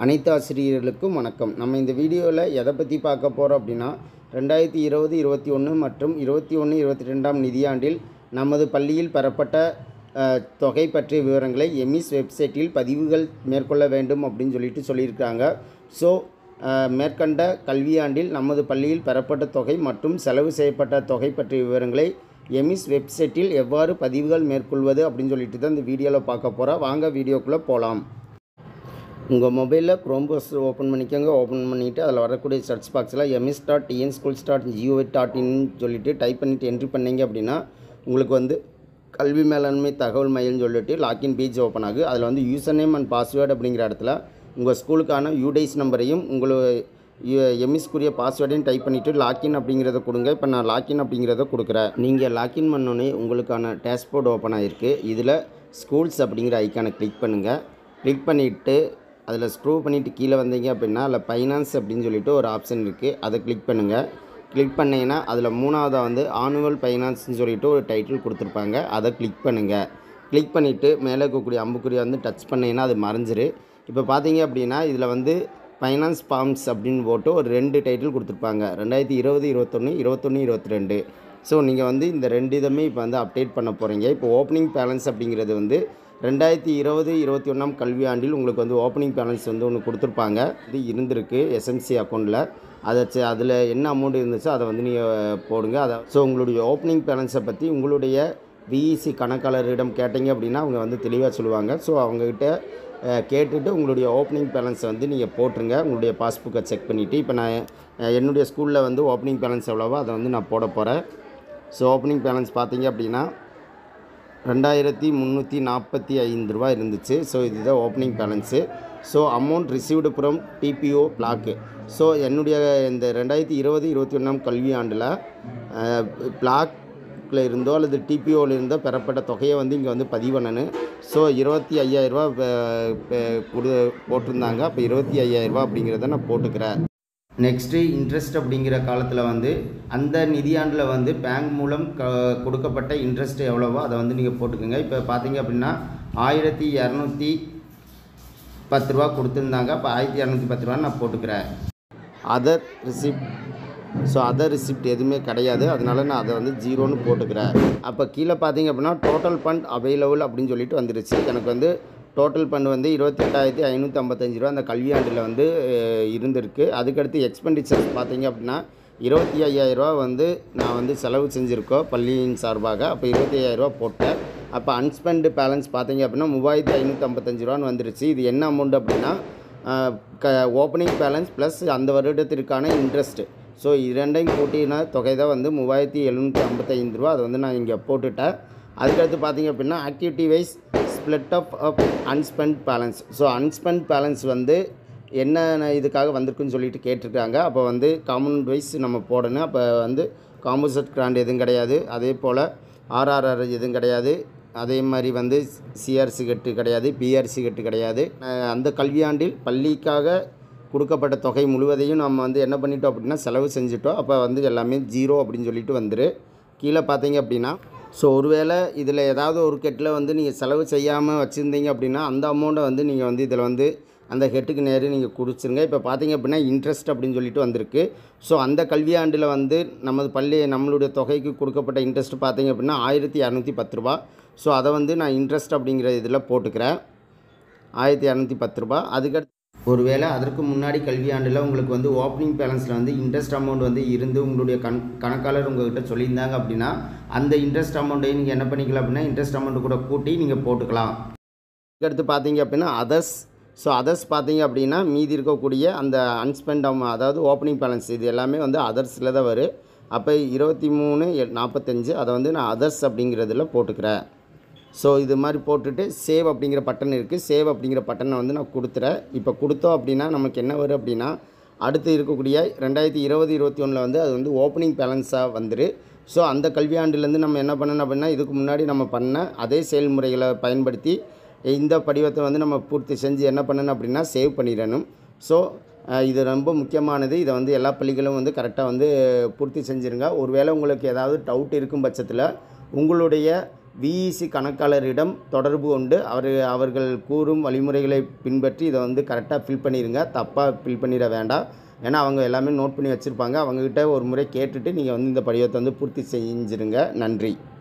அனைத்து ஆசிரியர்களுக்கும் வணக்கம் நம்ம இந்த வீடியோவில் எதை பற்றி பார்க்க போகிறோம் அப்படின்னா ரெண்டாயிரத்தி இருபது இருபத்தி ஒன்று மற்றும் இருபத்தி ஒன்று இருபத்தி ரெண்டாம் நிதியாண்டில் நமது பள்ளியில் பெறப்பட்ட அஹ், தொகை பற்றிய விவரங்களை எமிஸ் வெப்சைட்டில் பதிவுகள் மேற்கொள்ள வேண்டும் அப்படின்னு சொல்லிட்டு சொல்லியிருக்காங்க ஸோ மேற்கண்ட கல்வியாண்டில் நமது பள்ளியில் பெறப்பட்ட தொகை மற்றும் செலவு செய்யப்பட்ட தொகை பற்றிய விவரங்களை எமிஸ் வெப்சைட்டில் எவ்வாறு பதிவுகள் மேற்கொள்வது அப்படின்னு சொல்லிட்டு தான் இந்த வீடியோவில் பார்க்க போகிறோம் வாங்க வீடியோக்குள்ளே போகலாம் உங்கள் மொபைலில் க்ரோம் ப்ரௌசர் ஓப்பன் பண்ணிக்கோங்க ஓப்பன் பண்ணிவிட்டு அதில் வரக்கூடிய சர்ச் பாக்ஸில் MS dot TN schools dot GOV dot in சொல்லிட்டு டைப் பண்ணிவிட்டு என்ட்ரி பண்ணீங்க அப்படின்னா உங்களுக்கு வந்து கல்வி மேலாண்மை தகவல் மையம்னு சொல்லிட்டு லாக்இன் பேஜ் ஓப்பன் ஆகும் அதில் வந்து யூசர் நேம் அண்ட் பாஸ்வேர்டு அப்படிங்கிற இடத்துல உங்கள் ஸ்கூலுக்கான யூடைஸ் நம்பரையும் உங்களோட எம்எஸ்க்குரிய பாஸ்வேர்டையும் டைப் பண்ணிவிட்டு லாக்இன் அப்படிங்கிறத கொடுங்க இப்போ நான் லாக்இன் அப்படிங்கிறத கொடுக்குறேன் நீங்கள் லாக்இன் பண்ணோன்னே உங்களுக்கான டேஷ்போர்ட் ஓப்பன் ஆகிருக்கு இதில் ஸ்கூல்ஸ் அப்படிங்கிற ஐக்கானை கிளிக் பண்ணுங்கள் கிளிக் பண்ணிவிட்டு அதில் ஸ்க்ரூ பண்ணிவிட்டு கீழே வந்தீங்க அப்படின்னா அதில் ஃபைனான்ஸ் அப்படின்னு சொல்லிட்டு ஒரு ஆப்ஷன் இருக்குது அதை கிளிக் பண்ணுங்கள் கிளிக் பண்ணீங்கன்னா அதில் மூணாவதாக வந்து ஆனுவல் ஃபைனான்ஸ்னு சொல்லிட்டு ஒரு டைட்டில் கொடுத்துருப்பாங்க அதை கிளிக் பண்ணுங்கள் கிளிக் பண்ணிவிட்டு மேலே இருக்கக்கூடிய அம்புக்குறியை வந்து டச் பண்ணீங்கன்னா அது மறைஞ்சிரு இப்போ பார்த்தீங்க அப்படின்னா இதில் வந்து ஃபைனான்ஸ் ஃபார்ம்ஸ் அப்படின்னு போட்டு ஒரு ரெண்டு டைட்டில் கொடுத்துருப்பாங்க ரெண்டாயிரத்தி இருபது இருபத்தொன்று இருபத்தொன்று இருபத்தி ரெண்டு ஸோ நீங்கள் வந்து இந்த ரெண்டு இதுமே இப்போ வந்து அப்டேட் பண்ண போகிறீங்க இப்போ ஓப்பனிங் பேலன்ஸ் அப்படிங்கிறது வந்து ரெண்டாயிரத்தி இருபது இருபத்தி ஒன்றாம் கல்வியாண்டில் உங்களுக்கு வந்து ஓப்பனிங் பேலன்ஸ் வந்து ஒன்று கொடுத்துருப்பாங்க இது இருந்திருக்கு எஸ்எம்சி அக்கௌண்ட்டில் அதை ச- அதில் என்ன அமௌண்ட் இருந்துச்சோ அதை வந்து நீங்கள் போடுங்க அதை ஸோ உங்களுடைய ஓப்பனிங் பேலன்ஸை பற்றி உங்களுடைய விஇசி கணக்காளரிடம் கேட்டீங்க அப்படின்னா அவங்க வந்து தெளிவாக சொல்லுவாங்க ஸோ அவங்கக்கிட்ட அஹ், கேட்டுட்டு உங்களுடைய ஓப்பனிங் பேலன்ஸை வந்து நீங்கள் போட்டுருங்க உங்களுடைய பாஸ்புக்கை செக் பண்ணிவிட்டு இப்போ நான் அஹ், என்னுடைய ஸ்கூலில் வந்து ஓப்பனிங் பேலன்ஸ் எவ்வளவோ அதை வந்து நான் போட போகிறேன் ஸோ ஓப்பனிங் பேலன்ஸ் பார்த்தீங்க அப்படின்னா ரெண்டாயிரத்தி முந்நூற்றி நாற்பத்தி ஐந்து ரூபா இருந்துச்சு ஸோ இதுதான் opening balance so amount received from DPO block so என்னுடைய இந்த ரெண்டாயிரத்தி இருபது இருபத்தி ஒன்றாம் கல்வியாண்டில் பிளாக்ல இருந்தோ அல்லது டிபிஓவில் இருந்தோ பெறப்பட்ட தொகையை வந்து இங்கே வந்து பதிவு பண்ணணும் ஸோ இருபத்தி ஐயாயிரரூபா கொடு போட்டிருந்தாங்க அப்போ இருபத்தி ஐயாயிரரூபா அப்படிங்கிறத நான் போட்டுக்கிறேன் நெக்ஸ்ட்டு இன்ட்ரெஸ்ட் அப்படிங்கிற காலத்தில் வந்து அந்த நிதியாண்டில் வந்து பேங்க் மூலம் க கொடுக்கப்பட்ட இன்ட்ரெஸ்ட் எவ்வளவோ அதை வந்து நீங்கள் போட்டுக்கோங்க இப்போ பார்த்தீங்க அப்படின்னா ஆயிரத்தி இரநூத்தி பத்து ரூபா கொடுத்துருந்தாங்க அப்போ ஆயிரத்தி இரநூத்தி பத்து ரூபா நான் போட்டுக்கிறேன் other receipt so other receipt எதுவுமே கிடையாது அதனால நான் அதை வந்து ஜீரோன்னு போட்டுக்கிறேன் அப்போ கீழே பார்த்தீங்க அப்படின்னா டோட்டல் ஃபண்ட் அவைலபிள் அப்படின்னு சொல்லிட்டு வந்துருச்சு எனக்கு வந்து டோட்டல் ஃபண்ட் வந்து இருபத்தெட்டாயிரத்தி ஐநூற்றி ஐம்பத்தஞ்சு ரூபா அந்த கல்வியாண்டில் வந்து அஹ், இருந்திருக்கு அதுக்கடுத்து எக்ஸ்பெண்டிச்சர்ஸ் பார்த்தீங்க அப்படின்னா இருபத்தி ஐயாயிரரூவா வந்து நான் வந்து செலவு செஞ்சுருக்கோம் பள்ளியின் சார்பாக அப்போ இருபத்தி ஐயாயிரரூவா போட்டேன் அப்போ அன்ஸ்பெண்ட் பேலன்ஸ் பார்த்தீங்க அப்படின்னா மூவாயிரத்தி ஐநூற்றி ஐம்பத்தஞ்சு ரூபான்னு வந்துருச்சு இது என்ன அமௌண்ட் அப்படின்னா ஆஹ், க ஓப்பனிங் பேலன்ஸ் ப்ளஸ் அந்த வருடத்திற்கான இன்ட்ரெஸ்ட்டு ஸோ இரண்டையும் கூட்டின தொகை தான் வந்து மூவாயிரத்தி எழுநூற்றி ஐம்பத்தைந்து ரூபா அதை வந்து நான் இங்கே போட்டுட்டேன் அதுக்கடுத்து பார்த்தீங்க அப்படின்னா activity wise split up up unspent balance so unspent balance வந்து என்ன இதுக்காக வந்திருக்குன்னு சொல்லிட்டு கேட்டிருக்காங்க அப்போ வந்து காமன் வைஸ் நம்ம போடணும் அப்போ வந்து காம்போசிட் கிராண்ட் எதுவும் கிடையாது அதே போல் ஆர்ஆர்ஆர் எதுவும் கிடையாது அதே மாதிரி வந்து சிஆர்சி கட்டு கிடையாது பிஆர்சி கட்டு கிடையாது அஹ் அந்த கல்வியாண்டில் பள்ளிக்காக கொடுக்கப்பட்ட தொகை முழுவதையும் நம்ம வந்து என்ன பண்ணிட்டோம் அப்படின்னா செலவு செஞ்சுட்டோம் அப்போ வந்து எல்லாமே ஜீரோ அப்படின்னு சொல்லிட்டு வந்துரு கீழே பார்த்தீங்க அப்படின்னா ஸோ ஒருவேளை இதில் ஏதாவது ஒரு கெட்டில் வந்து நீங்கள் செலவு செய்யாமல் வச்சுருந்தீங்க அப்படின்னா அந்த அமௌண்ட்டை வந்து நீங்கள் வந்து இதில் வந்து அந்த ஹெட்டுக்கு நேரே நீங்கள் கொடுத்துருங்க இப்போ பார்த்தீங்க அப்படின்னா இன்ட்ரெஸ்ட் அப்படின்னு சொல்லிட்டு வந்திருக்கு ஸோ அந்த கல்வியாண்டில் வந்து நமது பள்ளி நம்மளுடைய தொகைக்கு கொடுக்கப்பட்ட இன்ட்ரெஸ்ட் பார்த்தீங்க அப்படின்னா ஆயிரத்தி இரநூத்தி பத்து ரூபா ஸோ அதை வந்து நான் இன்ட்ரெஸ்ட் அப்படிங்கிற இதில் போட்டுக்கிறேன் ஆயிரத்தி இரநூத்தி பத்து ரூபா அதுக்கடுத்து ஒருவேளை அதற்கு முன்னாடி கல்வியாண்டில் உங்களுக்கு வந்து ஓப்பனிங் பேலன்ஸில் வந்து இன்ட்ரெஸ்ட் அமௌண்ட் வந்து இருந்து உங்களுடைய கண் கணக்காளர் உங்கள்கிட்ட சொல்லியிருந்தாங்க அப்படின்னா அந்த இன்ட்ரெஸ்ட் அமௌண்ட்டையும் நீங்கள் என்ன பண்ணிக்கலாம் அப்படின்னா இன்ட்ரெஸ்ட் அமௌண்ட் கூட கூட்டி நீங்கள் போட்டுக்கலாம் அதுக்கடுத்து பார்த்தீங்க அப்படின்னா அதர்ஸ் ஸோ அதர்ஸ் பார்த்தீங்க அப்படின்னா மீதி இருக்கக்கூடிய அந்த அன்ஸ்பெண்ட் அதாவது ஓப்பனிங் பேலன்ஸ் இது எல்லாமே வந்து அதர்ஸில் தான் வரும் அப்போ இருபத்தி மூணு நாற்பத்தஞ்சு அதை வந்து நான் அதர்ஸ் அப்படிங்கிறதுல போட்டுக்கிறேன் ஸோ இது மாதிரி போட்டுட்டு சேவ் அப்படிங்கிற பட்டன் இருக்குது சேவ் அப்படிங்கிற பட்டனை வந்து நான் கொடுத்துறேன் இப்போ கொடுத்தோம் அப்படின்னா நமக்கு என்ன வரும் அப்படின்னா அடுத்து இருக்கக்கூடிய ரெண்டாயிரத்தி இருபது இருபத்தி ஒன்றில் வந்து அது வந்து ஓப்பனிங் பேலன்ஸாக வந்துரு ஸோ அந்த கல்வியாண்டுலேருந்து நம்ம என்ன பண்ணணும் அப்படின்னா இதுக்கு முன்னாடி நம்ம பண்ண அதே செயல்முறைகளை பயன்படுத்தி இந்த படிவத்தை வந்து நம்ம பூர்த்தி செஞ்சு என்ன பண்ணணும் அப்படின்னா சேவ் பண்ணிடணும் ஸோ இது ரொம்ப முக்கியமானது இதை வந்து எல்லா பள்ளிகளும் வந்து கரெக்டாக வந்து பூர்த்தி செஞ்சுருங்க ஒருவேளை உங்களுக்கு ஏதாவது டவுட் இருக்கும் பட்சத்தில் உங்களுடைய விஇசி கணக்காளரிடம் தொடர்பு கொண்டு அவர் அவர்கள் கூறும் வழிமுறைகளை பின்பற்றி இதை வந்து கரெக்டாக ஃபில் பண்ணிடுங்க தப்பாக ஃபில் பண்ணிட வேண்டாம் ஏன்னா அவங்க எல்லாமே நோட் பண்ணி வச்சுருப்பாங்க அவங்கக்கிட்ட ஒரு முறை கேட்டுட்டு நீங்கள் வந்து இந்த படிவத்தை வந்து பூர்த்தி செஞ்சுருங்க நன்றி